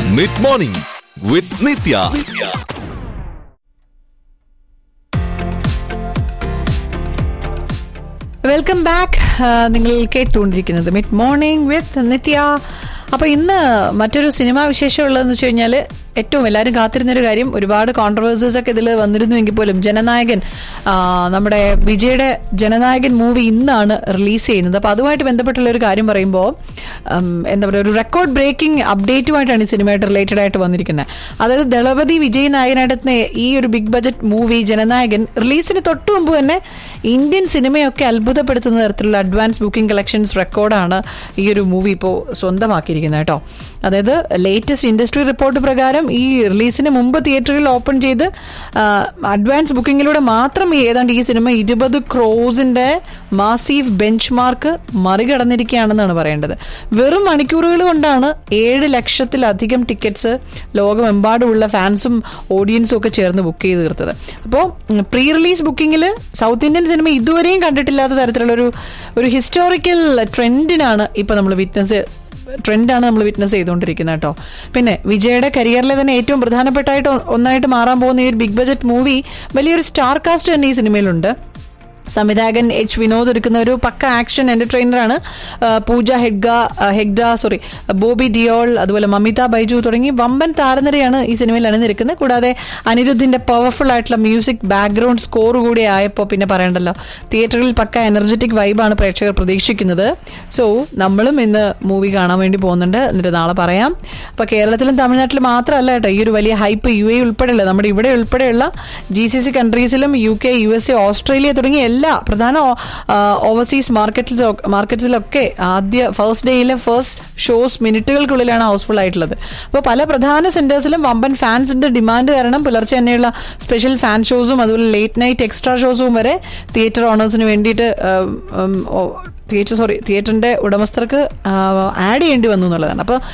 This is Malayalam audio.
mid morning with Nithya welcome back നിങ്ങൾ കേട്ടുകൊണ്ടിരിക്കുന്നത് മിഡ് മോർണിംഗ് വിത്ത് നിത്യ അപ്പോൾ ഇന്ന് മറ്റൊരു സിനിമാ വിശേഷം ഉള്ളതെന്ന് വെച്ച് കഴിഞ്ഞാൽ ഏറ്റവും എല്ലാവരും കാത്തിരുന്നൊരു കാര്യം ഒരുപാട് കോൺട്രവേഴ്സീസ് ഒക്കെ ഇതിൽ വന്നിരുന്നുവെങ്കിൽ പോലും ജനനായകൻ ആ, നമ്മുടെ വിജയുടെ ജനനായകൻ മൂവി ഇന്നാണ് റിലീസ് ചെയ്യുന്നത് അപ്പോൾ അതുമായിട്ട് ബന്ധപ്പെട്ടുള്ള ഒരു കാര്യം പറയുമ്പോൾ ഉം, എന്താ പറയുക ഒരു റെക്കോർഡ് ബ്രേക്കിംഗ് അപ്ഡേറ്റുമായിട്ടാണ് ഈ സിനിമയായിട്ട് റിലേറ്റഡ് ആയിട്ട് വന്നിരിക്കുന്നത് അതായത് ദളപതി വിജയ് നായകനായിട്ട് ഈ ഒരു ബിഗ് ബജറ്റ് മൂവി ജനനായകൻ റിലീസിന് തൊട്ട് മുമ്പ് തന്നെ ഇന്ത്യൻ സിനിമയൊക്കെ അത്ഭുതപ്പെടുത്തുന്ന തരത്തിലുള്ള അഡ്വാൻസ് ബുക്കിംഗ് കളക്ഷൻസ് റെക്കോർഡാണ് ഈ ഒരു മൂവി ഇപ്പോൾ സ്വന്തമാക്കിയിരിക്കുന്നത് കേട്ടോ അതായത് ലേറ്റസ്റ്റ് ഇൻഡസ്ട്രി റിപ്പോർട്ട് പ്രകാരം ഈ റിലീസിന് മുമ്പ് തിയേറ്ററിൽ ഓപ്പൺ ചെയ്ത് അഡ്വാൻസ് ബുക്കിങ്ങിലൂടെ മാത്രം ഈ ഏതാണ്ട് ഈ സിനിമ ഇരുപത് ക്രോസിന്റെ മാസീവ് ബെഞ്ച് മാർക്ക് മറികടന്നിരിക്കുകയാണെന്നാണ് പറയേണ്ടത് വെറും മണിക്കൂറുകൾ കൊണ്ടാണ് ഏഴ് ലക്ഷത്തിലധികം ടിക്കറ്റ്സ് ലോകമെമ്പാടുമുള്ള ഫാൻസും ഓഡിയൻസും ഒക്കെ ചേർന്ന് ബുക്ക് ചെയ്ത് തീർത്തത് അപ്പോൾ പ്രീ റിലീസ് ബുക്കിങ്ങിൽ സൗത്ത് ഇന്ത്യൻ സിനിമ ഇതുവരെയും കണ്ടിട്ടില്ലാത്ത തരത്തിലുള്ള ഒരു ഒരു ഹിസ്റ്റോറിക്കൽ ട്രെൻഡിനാണ് ഇപ്പോൾ നമ്മൾ വിറ്റ്നസ് ട്രെൻഡാണ് നമ്മൾ വിറ്റ്നസ് ചെയ്തുകൊണ്ടിരിക്കുന്നത് കേട്ടോ പിന്നെ വിജയുടെ കരിയറിലെ തന്നെ ഏറ്റവും പ്രധാനപ്പെട്ടായിട്ട് ഒ- ഒന്നായിട്ട് മാറാൻ പോകുന്ന ഈ ഒരു ബിഗ് ബജറ്റ് മൂവി വലിയൊരു സ്റ്റാർ കാസ്റ്റ് തന്നെ ഈ സിനിമയിലുണ്ട് സംവിധായകൻ എച്ച് വിനോദ് ഒരുക്കുന്ന ഒരു പക്ക ആക്ഷൻ എന്റർടൈനറാണ് ആ, പൂജ ഹെഗ്ഗ ആ, ഹെഗ്ഡ സോറി ബോബി ഡിയോൾ അതുപോലെ മമിത ബൈജു തുടങ്ങി വമ്പൻ താരനിരയാണ് ഈ സിനിമയിൽ അണിനിരക്കുന്നത് കൂടാതെ അനിരുദ്ധിന്റെ പവർഫുൾ ആയിട്ടുള്ള മ്യൂസിക് ബാക്ക്ഗ്രൗണ്ട് സ്കോർ കൂടി ആയപ്പോൾ പിന്നെ പറയണ്ടല്ലോ തിയേറ്ററിൽ പക്ക എനർജറ്റിക് വൈബാണ് പ്രേക്ഷകർ പ്രതീക്ഷിക്കുന്നത് സോ നമ്മളും ഇന്ന് മൂവി കാണാൻ വേണ്ടി പോകുന്നുണ്ട് എന്നിട്ട് നാളെ പറയാം അപ്പോൾ കേരളത്തിലും തമിഴ്നാട്ടിലും മാത്രമല്ല കേട്ടോ ഈ ഒരു വലിയ ഹൈപ്പ് യു എ ഉൾപ്പെടെയുള്ള നമ്മുടെ ഇവിടെ ഉൾപ്പെടെയുള്ള ജി സി സി കൺട്രീസിലും U K U S A Australia തുടങ്ങിയ എല്ലാ പ്രധാന ഓവർസീസ് മാർക്കറ്റിൽ മാർക്കറ്റ്സിലൊക്കെ ആദ്യ ഫസ്റ്റ് ഡേയിലെ ഫസ്റ്റ് ഷോസ് മിനിറ്റുകൾക്കുള്ളിലാണ് ഹൗസ്ഫുൾ ആയിട്ടുള്ളത് അപ്പോൾ പല പ്രധാന സെന്റേഴ്സിലും വമ്പൻ ഫാൻസിന്റെ ഡിമാൻഡ് കാരണം പുലർച്ചെ തന്നെയുള്ള സ്പെഷ്യൽ ഫാൻ ഷോസും അതുപോലെ ലേറ്റ് നൈറ്റ് എക്സ്ട്രാ ഷോസും വരെ തിയേറ്റർ ഓണേഴ്സിന് വേണ്ടിയിട്ട് തിയേറ്റർ സോറി തിയേറ്ററിന്റെ ഉടമസ്ഥർക്ക് ആഡ് ചെയ്യേണ്ടി വന്നു എന്നുള്ളതാണ് അപ്പോൾ